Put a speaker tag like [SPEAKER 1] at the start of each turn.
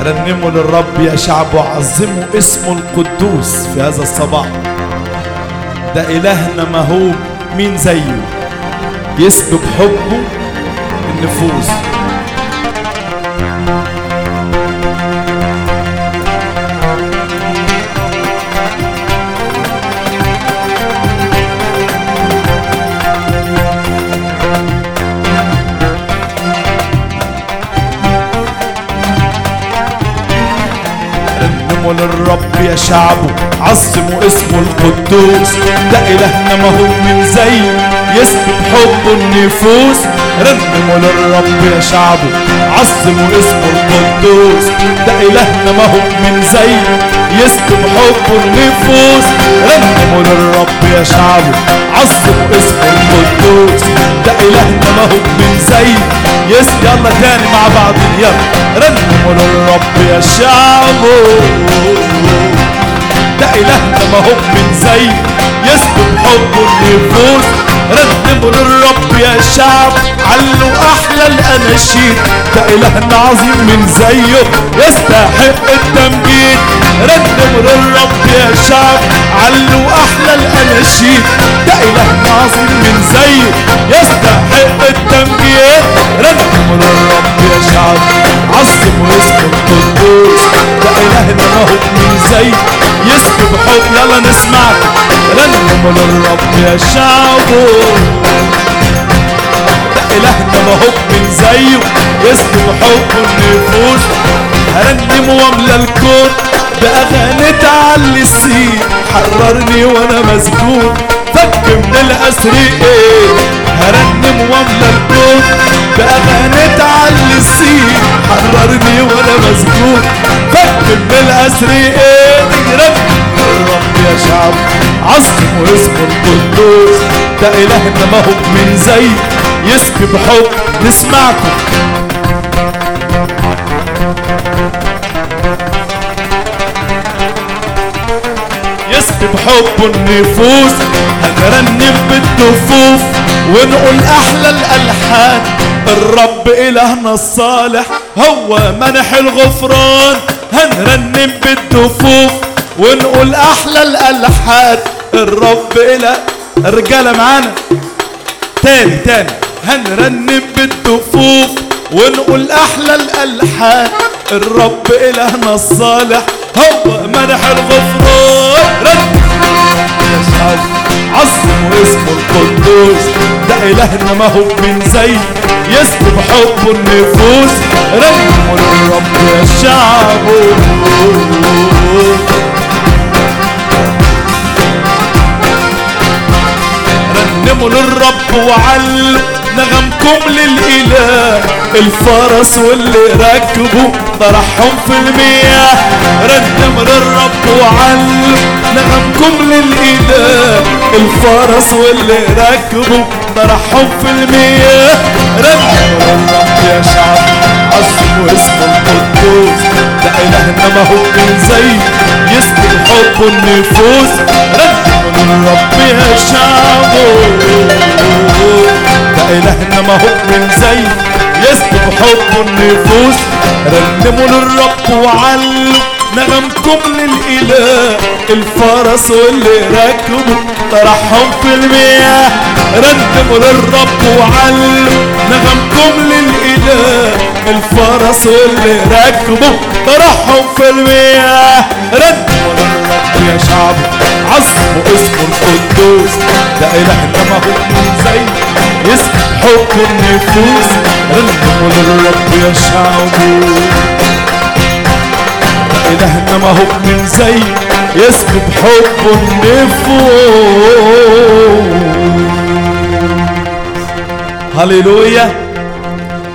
[SPEAKER 1] رنموا للرب يا شعب وعظموا اسمه القدوس في هذا الصباح ده إلهنا مهوب مين زيه يسبب حبه النفوس رنموا للرب يا شعبه عظموا اسمه القدوس ده إلهنا ما هو من زي يسبب حبه النفوس رنموا للرب يا شعبه عظموا اسمه القدوس ده إلهنا ما هو من زي يسبب حبه النفوس رنموا للرب يا شعبه عظموا اسمه القدوس ده إلهنا ما هو من زي يس يلا تاني مع بعض يلا رنموا للرب يا شعبه ده إلهنا ما هو من زي يسبب حبه النفوس رنموا للرب يا شعب علوا أحلى الأناشيد ده إلهنا عظيم من زيه يستحق التمجيد رنموا للرب يا شعب علوا أحلى الأناشيد ده إلهنا عظيم من زيه يستحق التمجيد رنموا للرب يا شعب عظموا اسم القدوس ده إلهنا ما هو من زيه يسكب حب يلا نسمعك رنموا للرب يا شعبه ده إلهنا ما هو من زيه يسكب حب النفوس هرنم واملى الكون بأغاني تعلي السين حررني وانا مسجون فك من الأسر ايه هرنم واملى الكون بأغاني تعلي السين حررني وانا مسجون فك من الأسر ايه رنم الرب يا شعب عظم واسمه القدوس ده إلهنا ما هو من زي يسكب حب نسمعكم يسكب حب النفوس هنرنم بالدفوف ونقول احلى الالحان الرب الهنا الصالح هو منح الغفران هنرنم بالدفوف ونقول احلى الالحان الرب اله الرجاله معانا تاني تاني هنرنم بالدفوف ونقول احلى الالحان الرب الهنا الصالح هو منح الغفران رن يا شعب عظموا اسمه القدوس ده الهنا ما هو من زي يسكب حب النفوس رنموا للرب يا شعب رنموا للرب وعلوا نغمكم للإله الفرس واللي ركبوا طرحهم في المياه رنم للرب وعلوا نغمكم للإله الفرس واللي ركبوا طرحهم في المياه رنموا للرب يا شعب عظموا اسمه القدوس ده إلهنا ما هو من زي يسكن حب النفوس رنموا للرب يا شعب ده إلهنا ما هو من زي يسكب حب النفوس رنموا للرب وعلوا نغمكم للإله الفرس واللي ركبوا طرحهم في المياه رنموا للرب وعلوا نغمكم للإله الفرس واللي ركبوا طرحهم في المياه رنموا للرب يا شعب عظموا اسمه القدوس ده إلهنا ما هو من زي يسكب حب النفوس رنموا للرب يا شعب إلهنا ما هو من زي يسكب حب النفوس هللويا